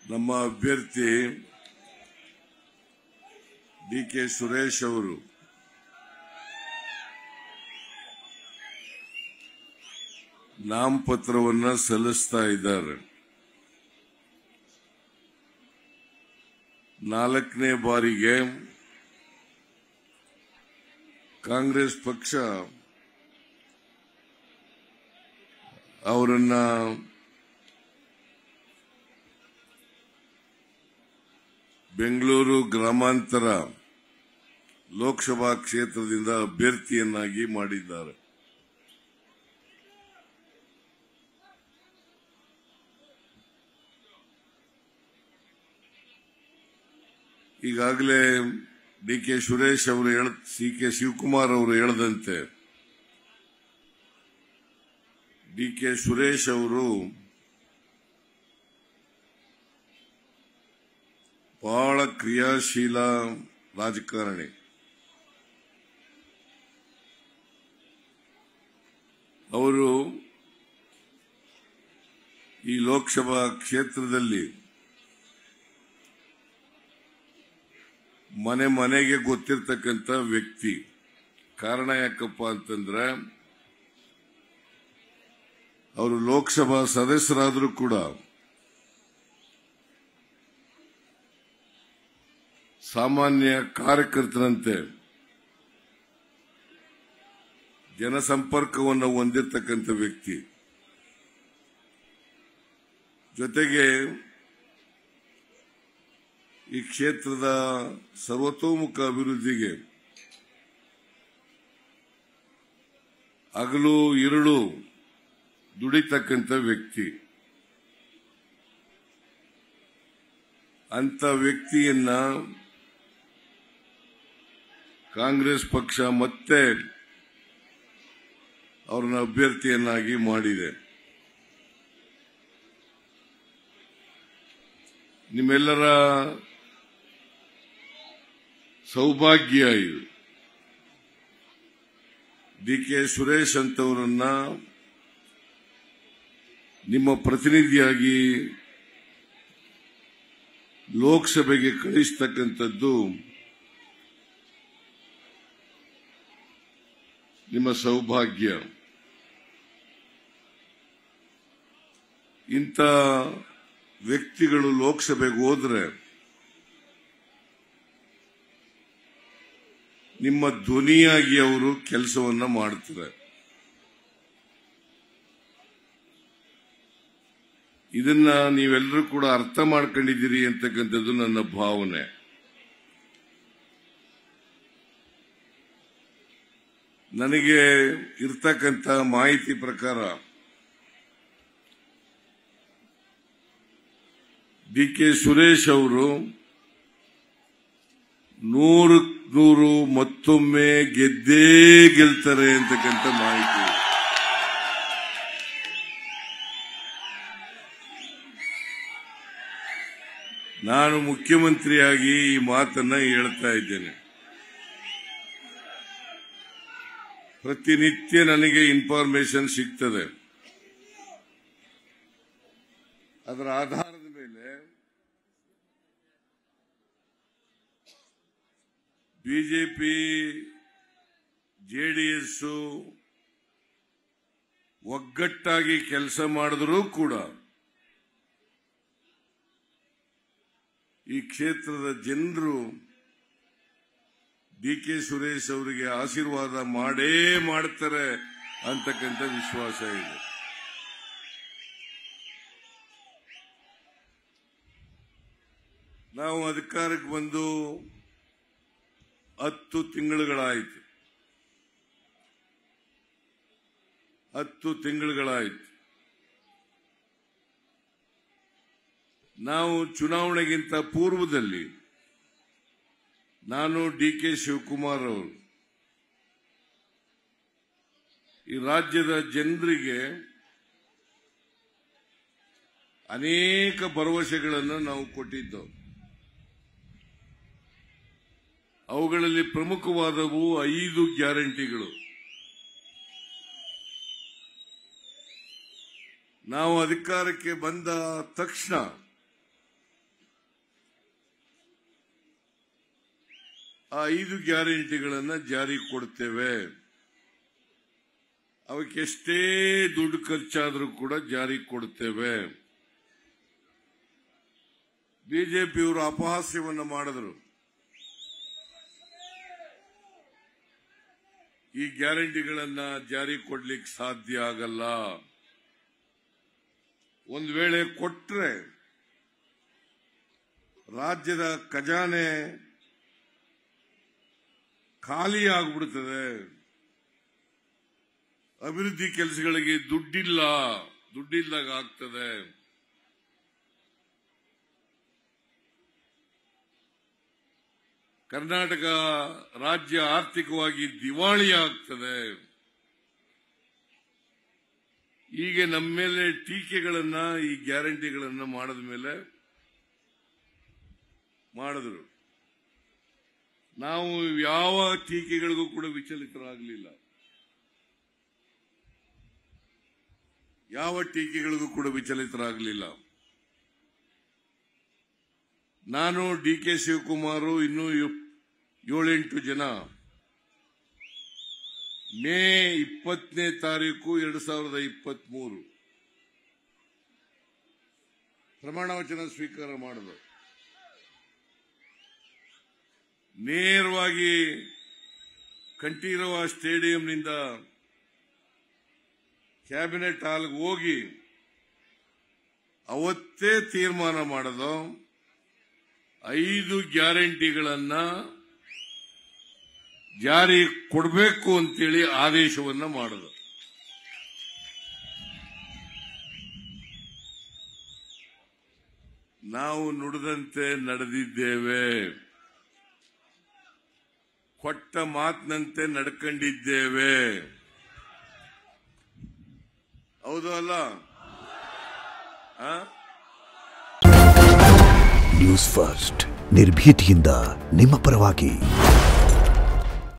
ನಮ್ಮ ಅಭ್ಯರ್ಥಿ D K Suresh ಅವರು ನಾಮಪತ್ರವನ್ನ ಸಲ್ಲಿಸ್ತಾ ಇದ್ದಾರೆ ನಾಲ್ಕನೇ ಬಾರಿಗೆ ಕಾಂಗ್ರೆಸ್ ಪಕ್ಷ ಅವರನ್ನ ಬೆಂಗಳೂರು ಗ್ರಾಮಾಂತರ ಲೋಕಸಭಾ ಕ್ಷೇತ್ರದಿಂದ ಅಭ್ಯರ್ಥಿಯನ್ನಾಗಿ ಮಾಡಿದ್ದಾರೆ ಈಗಾಗಲೇ ಡಿ ಕೆ ಸುರೇಶ್ ಅವರು ಹೇಳ ಸಿ ಕೆ ಶಿವಕುಮಾರ್ ಅವರು ಹೇಳದಂತೆ ಡಿ ಕೆ ಸುರೇಶ್ ಅವರು ಬಹಳ ಕ್ರಿಯಾಶೀಲ ರಾಜಕಾರಣಿ ಅವರು ಈ ಲೋಕಸಭಾ ಕ್ಷೇತ್ರದಲ್ಲಿ ಮನೆ ಮನೆಗೆ ಗೊತ್ತಿರ್ತಕ್ಕಂಥ ವ್ಯಕ್ತಿ ಕಾರಣ ಯಾಕಪ್ಪ ಅಂತಂದ್ರೆ ಅವರು ಲೋಕಸಭಾ ಸದಸ್ಯರಾದರೂ ಕೂಡ ಸಾಮಾನ್ಯ ಕಾರ್ಯಕರ್ತರಂತೆ ಜನಸಂಪರ್ಕವನ್ನು ಹೊಂದಿರತಕ್ಕಂಥ ವ್ಯಕ್ತಿ ಜೊತೆಗೆ ಈ ಕ್ಷೇತ್ರದ ಸರ್ವತೋಮುಖ ಅಭಿವೃದ್ಧಿಗೆ ಹಗಲು ഇരുಳು ದುಡಿತಕ್ಕಂಥ ವ್ಯಕ್ತಿ ಅಂತ ವ್ಯಕ್ತಿಯನ್ನ ಕಾಂಗ್ರೆಸ್ ಪಕ್ಷ ಮತ್ತೆ ಅವ್ರನ್ನ ಅಭ್ಯರ್ಥಿಯನ್ನಾಗಿ ಮಾಡಿದೆ ನಿಮ್ಮೆಲ್ಲರ ಸೌಭಾಗ್ಯ ಇದು ಡಿ ಕೆ ಸುರೇಶ್ ಅಂತವರನ್ನ ನಿಮ್ಮ ಪ್ರತಿನಿಧಿಯಾಗಿ ಲೋಕಸಭೆಗೆ ಕಳಿಸ್ತಕ್ಕಂಥದ್ದು ನಿಮ್ಮ ಸೌಭಾಗ್ಯ ಇಂಥ ವ್ಯಕ್ತಿಗಳು ಲೋಕಸಭೆಗೆ ಹೋದ್ರೆ ನಿಮ್ಮ ಧ್ವನಿಯಾಗಿ ಅವರು ಕೆಲಸವನ್ನ ಮಾಡ್ತಾರೆ ಇದನ್ನ ನೀವೆಲ್ಲರೂ ಕೂಡ ಅರ್ಥ ಮಾಡ್ಕೊಂಡಿದ್ದೀರಿ ಅಂತಕ್ಕಂಥದ್ದು ನನ್ನ ಭಾವನೆ ನನಗೆ ಇರ್ತಕ್ಕಂಥ ಮಾಹಿತಿ ಪ್ರಕಾರ ಡಿ ಕೆ ಸುರೇಶ್ ಅವರು ನೂರು ನೂರು ಮತ್ತೊಮ್ಮೆ ಗೆದ್ದೇ ಗೆಲ್ತಾರೆ ಅಂತಕ್ಕಂಥ ಮಾಹಿತಿ ಇದೆ. ನಾನು ಮುಖ್ಯಮಂತ್ರಿಯಾಗಿ ಈ ಮಾತನ್ನ ಹೇಳ್ತಾ ಇದ್ದೇನೆ ಪ್ರತಿನಿತ್ಯ ನನಗೆ ಇನ್ಫಾರ್ಮೇಶನ್ ಸಿಗ್ತದೆ ಅದರ ಆಧಾರದ ಮೇಲೆ ಬಿಜೆಪಿ ಜೆಡಿಎಸ್ ಒಗ್ಗಟ್ಟಾಗಿ ಕೆಲಸ ಮಾಡಿದರೂ ಕೂಡ ಈ ಕ್ಷೇತ್ರದ ಜನರು ಡಿ ಕೆ ಸುರೇಶ್ ಅವರಿಗೆ ಆಶೀರ್ವಾದ ಮಾಡೇ ಮಾಡ್ತಾರೆ ಅಂತಕ್ಕಂಥ ವಿಶ್ವಾಸ ಇದೆ ನಾವು ಅಧಿಕಾರಕ್ಕೆ ಬಂದು ಹತ್ತು ತಿಂಗಳುಗಳಾಯಿತು ಹತ್ತು ತಿಂಗಳುಗಳಾಯಿತು ನಾವು ಚುನಾವಣೆಗಿಂತ ಪೂರ್ವದಲ್ಲಿ ನಾನು ಡಿ ಕೆ ಶಿವಕುಮಾರ್ ಅವರು ಈ ರಾಜ್ಯದ ಜನರಿಗೆ ಅನೇಕ ಭರವಸೆಗಳನ್ನು ನಾವು ಕೊಟ್ಟಿದ್ದೆವು ಅವುಗಳಲ್ಲಿ ಪ್ರಮುಖವಾದವು ಐದು ಗ್ಯಾರಂಟಿಗಳು ನಾವು ಅಧಿಕಾರಕ್ಕೆ ಬಂದ ತಕ್ಷಣ ಆ ಐದು ಗ್ಯಾರಂಟಿಗಳನ್ನ ಜಾರಿ ಕೊಡ್ತೇವೆ ಅವಕ್ಕೆ ಎಷ್ಟೇ ದುಡ್ಡು ಖರ್ಚಾದರೂ ಕೂಡ ಜಾರಿ ಕೊಡ್ತೇವೆ ಬಿಜೆಪಿಯವರು ಅಪಹಾಸ್ಯವನ್ನು ಮಾಡಿದ್ರು ಈ ಗ್ಯಾರಂಟಿಗಳನ್ನ ಜಾರಿ ಕೊಡ್ಲಿಕ್ಕೆ ಸಾಧ್ಯ ಆಗಲ್ಲ ಒಂದು ವೇಳೆ ಕೊಟ್ರೆ ರಾಜ್ಯದ ಖಜಾನೆ ಖಾಲಿ ಆಗ್ಬಿಡ್ತದೆ ಅಭಿವೃದ್ಧಿ ಕೆಲಸಗಳಿಗೆ ದುಡ್ಡಿಲ್ಲ ದುಡ್ಡಿಲ್ದಾಗ ಆಗ್ತದೆ ಕರ್ನಾಟಕ ರಾಜ್ಯ ಆರ್ಥಿಕವಾಗಿ ದಿವಾಳಿ ಆಗ್ತದೆ ಹೀಗೆ ನಮ್ಮ ಮೇಲೆ ಟೀಕೆಗಳನ್ನ ಈ ಗ್ಯಾರಂಟಿಗಳನ್ನ ಮಾಡಿದ ಮೇಲೆ ಮಾಡಿದ್ರು ನಾವು ಯಾವ ಟೀಕೆಗಳಿಗೂ ಕೂಡ ವಿಚಲಿತರಾಗಲಿಲ್ಲ ಯಾವ ಟೀಕೆಗಳಿಗೂ ಕೂಡ ವಿಚಲಿತರಾಗಲಿಲ್ಲ ನಾನು ಡಿ ಕೆ ಶಿವಕುಮಾರ್ ಇನ್ನೂ ಯು- ಏಳೆಂಟು ಜನ ಮೇ ಇಪ್ಪತ್ತನೇ ತಾರೀಕು ಎರಡು ಸಾವಿರದ ಇಪ್ಪತ್ಮೂರು ಪ್ರಮಾಣ ವಚನ ಸ್ವೀಕಾರ ಮಾಡಿದ್ರು ನೇರವಾಗಿ ಕಂಠೀರವ ಸ್ಟೇಡಿಯಂನಿಂದ ಕ್ಯಾಬಿನೆಟ್ ಹಾಲ್ಗೆ ಹೋಗಿ ಅವತ್ತೇ ತೀರ್ಮಾನ ಮಾಡೋದು ಐದು ಗ್ಯಾರಂಟಿಗಳನ್ನ ಜಾರಿ ಕೊಡಬೇಕು ಅಂತೇಳಿ ಆದೇಶವನ್ನ ಮಾಡೋದು ನಾವು ನುಡಿದಂತೆ ನಡೆದಿದ್ದೇವೆ ಕೊಟ್ಟ ಮಾತಿನಂತೆ ನಡ್ಕೊಂಡಿದ್ದೇವೆ ಹೌದು ಅಲ್ಲ ಆ? ನ್ಯೂಸ್ ಫಸ್ಟ್ ನಿರ್ಭೀತಿಯಿಂದ ನಿಮ್ಮ ಪರವಾಗಿ